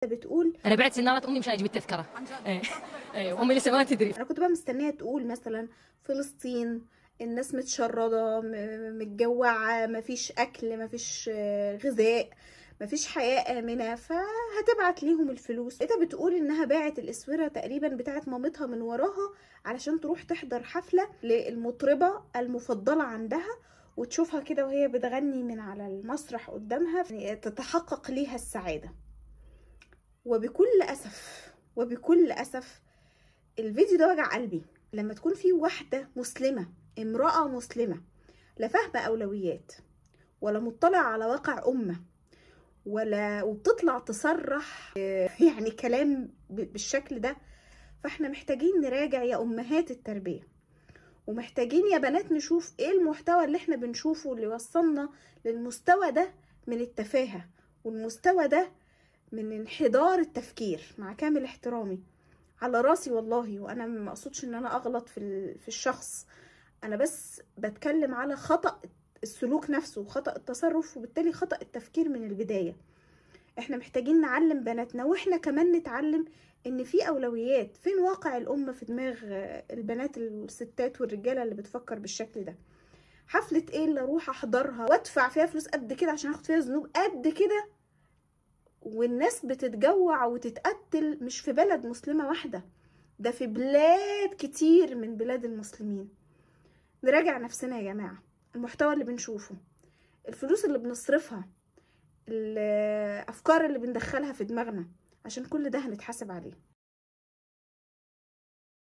بتقول انا بعت سناره امي مشان اجيب التذكره ايه ايه امي لسه ما تدري انا كنت بقى مستنيه تقول مثلا فلسطين الناس متشرده م- متجوعه مفيش اكل مفيش آه، غذاء مفيش حياه امنه فهتبعت ليهم الفلوس انت بتقول انها باعت الاسوره تقريبا بتاعت مامتها من وراها علشان تروح تحضر حفله للمطربه المفضله عندها وتشوفها كده وهي بتغني من على المسرح قدامها يعني تتحقق ليها السعاده وبكل اسف وبكل اسف الفيديو ده وجع قلبي لما تكون في واحدة مسلمة امرأة مسلمة لا فاهمة أولويات ولا مطلع على واقع أمة ولا وبتطلع تصرح آه، يعني كلام ب- بالشكل ده فاحنا محتاجين نراجع يا أمهات التربية ومحتاجين يا بنات نشوف ايه المحتوى اللي احنا بنشوفه اللي وصلنا للمستوى ده من التفاهة والمستوى ده من انحدار التفكير مع كامل احترامي على راسي والله وانا ما اقصدش ان انا اغلط في ال- في الشخص انا بس بتكلم على خطأ السلوك نفسه خطأ التصرف وبالتالي خطأ التفكير من البداية احنا محتاجين نعلم بناتنا واحنا كمان نتعلم ان في اولويات فين واقع الام في دماغ آه، البنات والستات والرجاله اللي بتفكر بالشكل ده حفله ايه اللي اروح احضرها وادفع فيها فلوس قد كده عشان اخد فيها ذنوب قد كده والناس بتتجوع وتتقتل مش في بلد مسلمة واحدة ده في بلاد كتير من بلاد المسلمين نراجع نفسنا يا جماعة المحتوى اللي بنشوفه الفلوس اللي بنصرفها الأفكار اللي بندخلها في دماغنا عشان كل ده هنتحاسب عليه